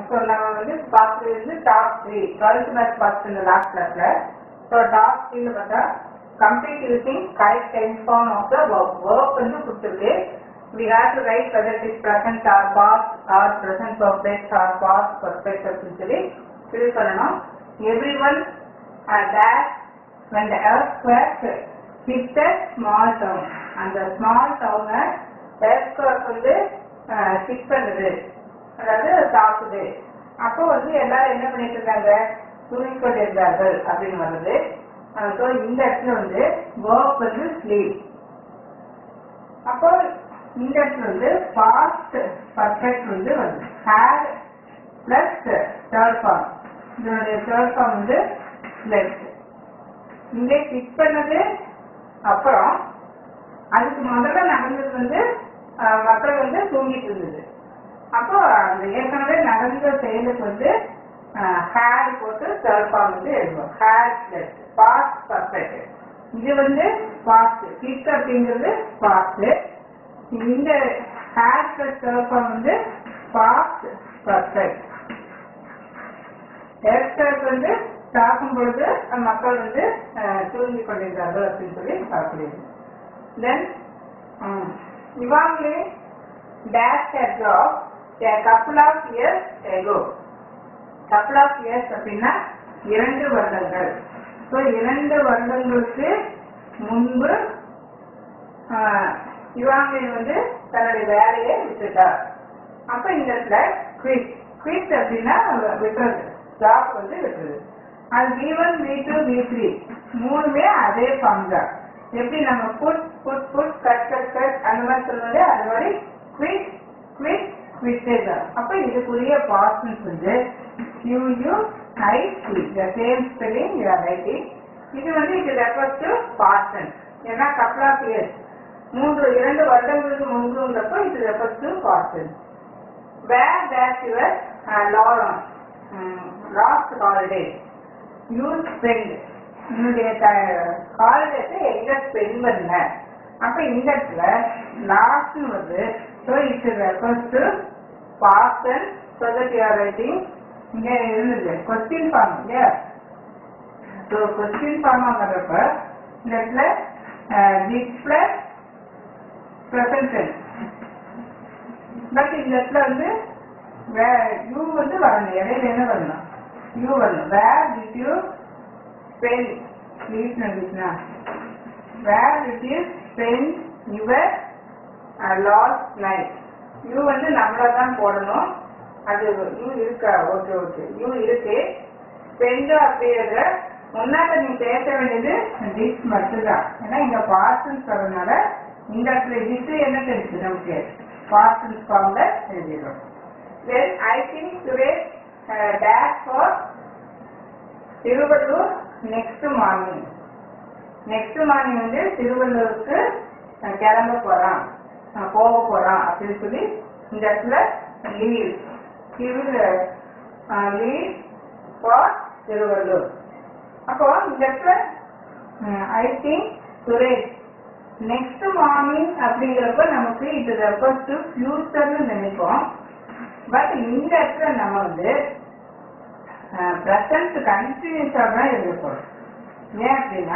So நம்ம வந்து பார்த்தது வந்து டாப் த்ரீ டுவெல்த் மேத்ஸ் பார்த்து இந்த லாஸ்ட் கிளாஸ்ல ஸோ டாப் த்ரீல பார்த்தா complete using correct tense form of the work work வந்து கொடுத்துருக்கு we have to write whether it is present or past or present perfect or past perfect அப்படின்னு சொல்லி fill பண்ணணும் everyone uh, that when the earthquake hit the small town அந்த small town earthquake வந்து hit பண்ணுது அதாவது தாக்குது அப்போ வந்து எல்லாரும் என்ன பண்ணிட்டு இருக்காங்க தூங்கிக்கொண்டிருந்தார்கள் அப்படின்னு வருது ஸோ இந்த இடத்துல வந்து ஒர்க் வந்து ஸ்லீப் அப்போ இந்த இடத்துல வந்து பாஸ்ட் பர்ஃபெக்ட் வந்து வருது ஹேர் பிளஸ் தேர்ட் ஃபார்ம் இதனுடைய தேர்ட் ஃபார்ம் வந்து பிளஸ் இங்கே ஃபிக்ஸ் பண்ணது அப்புறம் அதுக்கு முதல்ல நடந்தது வந்து அஹ், மக்கள் வந்து தூங்கிட்டு இருந்தது அப்போ அந்த ஏற்கனவே நடந்த செயலுக்கு வந்து ஹேர் போட்டு தேர்ட் ஃபார்ம் வந்து எழுதுவோம் ஹேர் பிளஸ் பாஸ்ட் பர்ஃபெக்ட் இது வந்து பாஸ்ட் கிக் அப்படிங்கிறது பாஸ்ட் இந்த ஹேர் பிளஸ் தேர்ட் ஃபார்ம் வந்து பாஸ்ட் பர்ஃபெக்ட் ஏற்கனவே வந்து தாக்கும் பொழுது அந்த மக்கள் வந்து அஹ், தூங்கி கொண்டிருந்தார்கள் அப்படின்னு சொல்லி பார்க்கிறது தென் இவாங்களே dash a job a couple of years ago couple of years அப்படின்னா இரண்டு வருடங்கள் ஸோ இரண்டு வருடங்களுக்கு முன்பு இவாங்கலின் வந்து தன்னுடைய வேலையை விட்டுட்டார் அப்ப இந்த இடத்துல குவிட் குவிட் அப்படின்னா விட்டுறது ஜாப் வந்து விட்டுறது அது V one V two V three மூணுமே அதே ஃபார்ம் தான் எப்படி நம்ம put put put cut cut cut அந்த மாதிரி சொல்லுவது அது மாதிரி குவிட் குவிட் குவிட்டே தான் அப்ப இதுக்குரிய பாஸ்டன்ஸ் வந்து you you I see the same spelling you are writing இது வந்து இது ரெஃபர்ஸ் டு பாஸ்டன்ஸ் ஏன்னா கப்ளா இயர்ஸ் மூன்று இரண்டு வருடங்களுக்கு முன்புங்கிறப்போ இது refers to past tense where that your லாரம் லாஸ்ட் ஹாலிடே யூ ஸ்பெண்ட் உன்னுடைய ஹாலிடேஸை எங்க ஸ்பெண்ட் பண்ண அப்ப இந்த இடத்துல லாஸ்ட் வந்து so it refers to past and so that you are writing இங்க இருந்தது கொஸ்டின் ஃபார்ம் இல்லையா ஸோ கொஸ்டின் ஃபார்மாங்கிறப்ப இந்த இடத்துல திஸ் பிளஸ் ப்ரெசன்ட் பட் இந்த இடத்துல வந்து யூ வந்து வரணும் இடையில என்ன வரணும் யூ வரணும் where did you spend please நம்பிச்சுனா where did you spend your last night you வந்து நம்மள தான் போடணும் அது யூ இருக்கா ஓகே ஓகே யூ இருக்கு ஸ்பெண்ட் அப்படிங்கிற முன்னாடி நீ பேச வேண்டியது டிஸ் மட்டும்தான் ஏன்னா இங்க பாஸ்டன்ஸ் வரதுனால இந்த இடத்துல டிஸ் என்ன தெரியுது நமக்கு பாஸ்டன்ஸ் ஃபார்ம்ல எழுதிடும் then I think today dash for Thiruvallur next morning next morning வந்து திருவள்ளூருக்கு நான் கிளம்ப போறான் நான் போக போறான் அப்படின்னு சொல்லி இந்த இடத்துல லீவ் லீவ் ஃபார் திருவள்ளூர் அப்போ இந்த இடத்துல I think Suresh next morning அப்படிங்கிறப்ப நமக்கு இது ரெஃபர்ஸ் டு ஃபியூச்சர்னு நினைப்போம் பட் இந்த இடத்துல நம்ம வந்து ப்ரெசன்ட் கண்டினியூஸாக தான் எழுதப்போம் ஏன் அப்படின்னா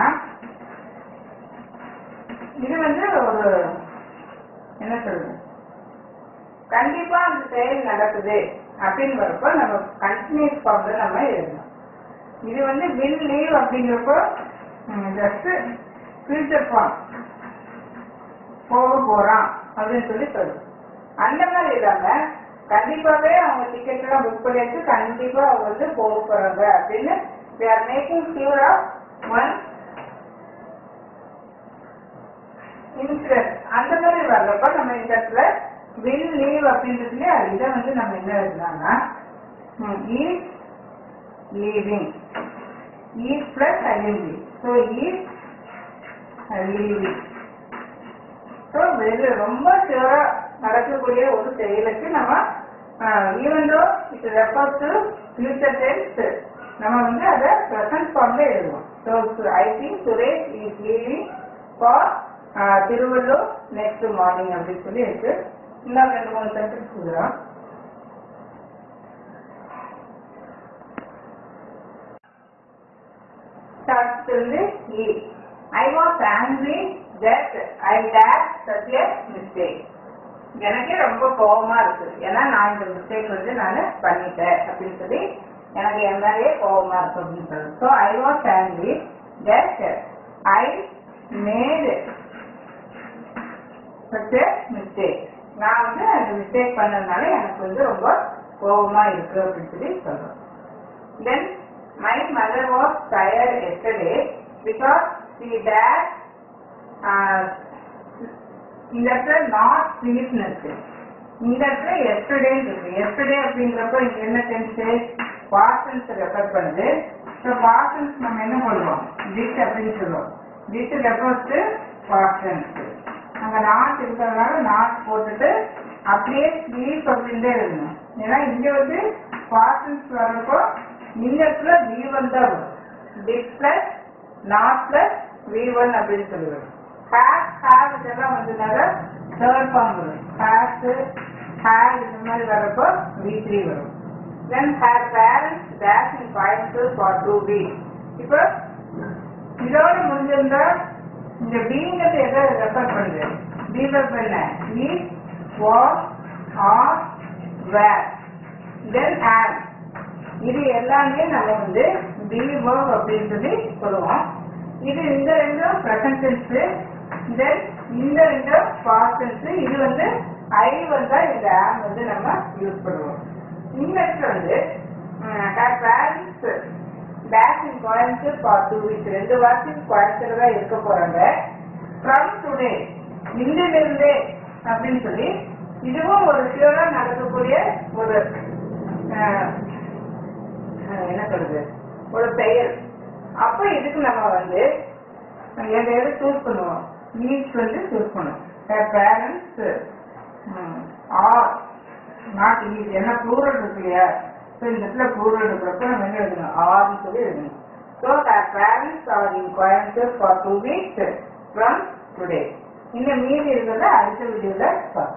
இது வந்து ஒரு என்ன சொல்றது கண்டிப்பா அந்த செயல் நடக்குது அப்படின்னு வரப்போ நம்ம கண்டினியூஸ் ஃபார்ம்ல நம்ம எழுதணும் இது வந்து வில் லீவ் அப்படிங்கிறப்போ ஜஸ்ட் ஃபியூச்சர் ஃபார்ம் போக போறான் அப்படின்னு சொல்லி சொல்லுது அந்த மாதிரி இல்லாம கண்டிப்பாவே அவங்க டிக்கெட் எல்லாம் புக் பண்ணிட்டு கண்டிப்பா அவங்க வந்து போக போறாங்க அப்படின்னு they are making sure of one incident அந்த மாதிரி வர்றப்ப நம்ம இந்த இடத்துல வில் லீவ் அப்படின்றதுல இதை வந்து நம்ம என்ன எழுதலாம்னா is leaving is plus I N G so is leaving so வெறு ரொம்ப ஷியூரா நடக்கக்கூடிய ஒரு செயலுக்கு நம்ம even though it refers to future tense நம்ம வந்து அதை ப்ரெசன்ட் ஃபார்ம்ல எழுதுவோம் so I think Suresh is leaving for Thiruvallur next morning அப்படின்னு சொல்லி இருக்கு இன்னும் ரெண்டு மூணு சென்டென்ஸ் கொடுக்குறோம் starts இருந்து E. I was angry that I dash such a mistake. எனக்கே ரொம்ப கோவமா இருக்கு ஏன்னா நான் இந்த மிஸ்டேக் வந்து நான் பண்ணிட்டேன் அப்படின்னு சொல்லி எனக்கு என் மேலேயே கோவமா இருக்கு அப்படின்னு சொல்லு so I was angry that I made such a mistake நான் வந்து அந்த மிஸ்டேக் பண்ணதுனால எனக்கு வந்து ரொம்ப கோவமா இருக்கு அப்படின்னு சொல்லி சொல்றோம் then my mother was tired yesterday because she dash uh, இந்த இடத்துல நாட் ப்ளீஸ்னு இருக்கு இந்த இடத்துல எஸ்டர்டே இருக்கு எஸ்டர்டே அப்படிங்கிறப்ப இங்க என்ன டென்ஸ் பாசன்ஸ் ரெஃபர் பண்ணுது ஸோ பாசன்ஸ் நம்ம என்ன பண்ணுவோம் டிட் அப்படின்னு சொல்லுவோம் டிட் ரெஃபர்ஸ் டு பாசன்ஸ் அங்க நாட் இருக்கிறதுனால நாட் போட்டுட்டு அப்படியே ஸ்லீப் அப்படின்ட்டே இருக்கணும் ஏன்னா இங்க வந்து பாசன்ஸ் வர்றப்போ இந்த இடத்துல வி ஒன் தான் வரும் did plus not plus V one அப்படின்னு சொல்லுவோம் ஹேஸ் ஹேவ் இதெல்லாம் வந்ததுனால தேர்ட் ஃபார்ம் வரும் ஹேஸ் ஹேவ் இந்த மாதிரி வரப்போ வி த்ரீ வரும் then her parents dash in Coimbatore for two week இப்போ இதோட முடிஞ்சிருந்தா இந்த பீங்கிறது எதை ரெஃபர் பண்ணுது பீவர் என்ன இ was are were then have இது எல்லாமே நம்ம வந்து பி verb அப்படின்னு சொல்லி சொல்லுவோம் இது இந்த ரெண்டும் ப்ரெசன்ட் டென்ஸ் தென் இந்த ரெண்டும் பாஸ்ட் டென்ஸ் இது வந்து ஐ வந்தா இந்த ஆம் வந்து நம்ம யூஸ் பண்ணுவோம் இந்த இடத்துல வந்து parents back in Coimbatore for two weeks ரெண்டு வாரத்துக்கு கோயம்புத்தூர் தான் இருக்க போறாங்க ஃப்ரம் டுடே இன்றிலிருந்தே அப்படின்னு சொல்லி இதுவும் ஒரு ஷியூரா நடக்கக்கூடிய ஒரு அஹ், அஹ், என்ன சொல்றது ஒரு பெயர் அப்ப இதுக்கு நம்ம வந்து எதையாவது சூஸ் பண்ணுவோம் ஈச் வந்து சூஸ் பண்ணுவோம் பேரண்ட்ஸ் ஆர் நாட் ஈச் ஏன்னா ப்ளூரல் இருக்கு இல்லையா ஸோ இந்த இடத்துல ப்ளூரல் இருக்கிறப்ப நம்ம என்ன எழுதணும் ஆர்னு சொல்லி எழுதணும் so parents are in Coimbatore for two weeks from today இந்த மீதி இருக்கிறத அடுத்த வீடியோவில் பார்க்கலாம்